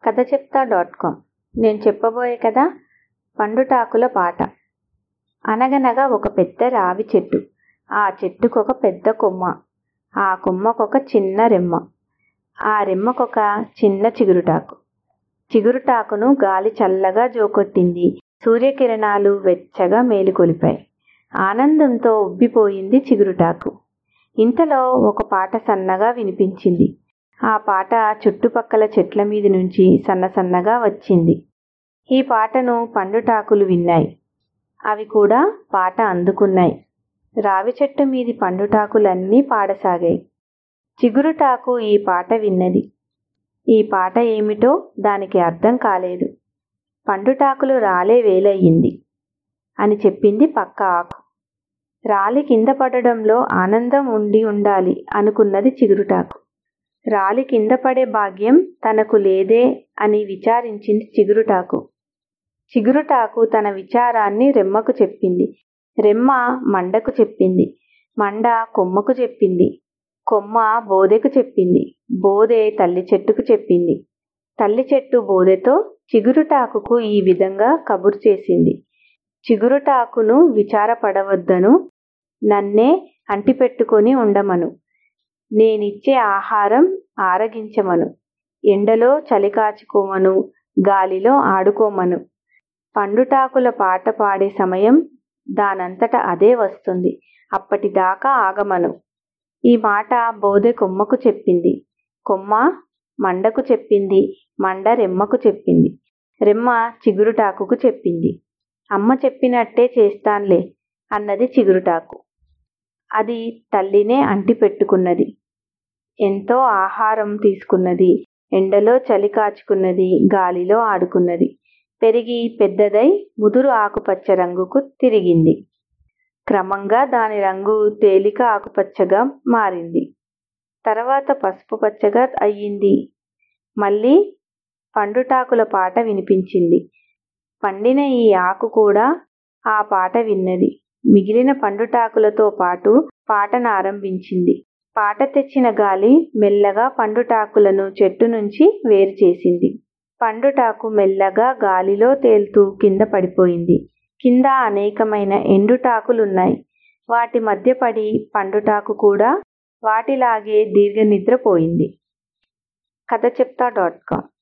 కథ చెప్తా dot com నేను చెప్పబోయే కథ పండుటాకుల పాట అనగనగా ఒక పెద్ద రావి చెట్టు ఆ చెట్టుకొక పెద్ద కొమ్మ ఆ కొమ్మకొక చిన్న రెమ్మ ఆ రెమ్మకొక చిన్న చిగురుటాకు చిగురుటాకును గాలి చల్లగా జోకొట్టింది సూర్యకిరణాలు వెచ్చగా మేలుకొలిపాయి ఆనందంతో ఉబ్బిపోయింది చిగురుటాకు ఇంతలో ఒక పాట సన్నగా వినిపించింది ఆ పాట చుట్టుపక్కల చెట్ల మీది నుంచి సన్న సన్నగా వచ్చింది ఈ పాటను పండుటాకులు విన్నాయి అవి కూడా పాట అందుకున్నాయి రావి చెట్టు మీది పండుటాకులన్నీ పాడసాగాయి చిగురుటాకు ఈ పాట విన్నది ఈ పాట ఏమిటో దానికి అర్థం కాలేదు పండుటాకులు రాలే వేలయ్యింది అని చెప్పింది పక్క ఆకు రాలి కింద పడడంలో ఆనందం ఉండి ఉండాలి అనుకున్నది చిగురుటాకు రాలి కింద పడే భాగ్యం తనకు లేదే అని విచారించింది చిగురుటాకు చిగురుటాకు తన విచారాన్ని రెమ్మకు చెప్పింది రెమ్మ మండకు చెప్పింది మండ కొమ్మకు చెప్పింది కొమ్మ బోదెకు చెప్పింది బోదె తల్లి చెట్టుకు చెప్పింది తల్లి చెట్టు బోదెతో చిగురుటాకుకు ఈ విధంగా కబురు చేసింది చిగురుటాకును విచారపడవద్దను నన్నే అంటిపెట్టుకొని ఉండమను నేనిచ్చే ఆహారం ఆరగించమను ఎండలో చలి కాచుకోమను గాలిలో ఆడుకోమను పండుటాకుల పాట పాడే సమయం దానంతట అదే వస్తుంది అప్పటిదాకా ఆగమను ఈ మాట బోదె కొమ్మకు చెప్పింది కొమ్మ మండకు చెప్పింది మండ రెమ్మకు చెప్పింది రెమ్మ చిగురుటాకుకు చెప్పింది అమ్మ చెప్పినట్టే చేస్తాన్లే అన్నది చిగురుటాకు అది తల్లినే అంటి పెట్టుకున్నది ఎంతో ఆహారం తీసుకున్నది ఎండలో చలి కాచుకున్నది గాలిలో ఆడుకున్నది పెరిగి పెద్దదై ముదురు ఆకుపచ్చ రంగుకు తిరిగింది క్రమంగా దాని రంగు తేలిక ఆకుపచ్చగా మారింది తర్వాత పసుపు పచ్చగా అయ్యింది మళ్ళీ పండుటాకుల పాట వినిపించింది పండిన ఈ ఆకు కూడా ఆ పాట విన్నది మిగిలిన పండుటాకులతో పాటు పాటను ఆరంభించింది పాట తెచ్చిన గాలి మెల్లగా పండుటాకులను చెట్టు నుంచి వేరు చేసింది పండుటాకు మెల్లగా గాలిలో తేలుతూ కింద పడిపోయింది కింద అనేకమైన ఎండుటాకులున్నాయి వాటి మధ్య పడి పండుటాకు కూడా వాటిలాగే దీర్ఘ నిద్రపోయింది కథ చెప్తా డాట్ కామ్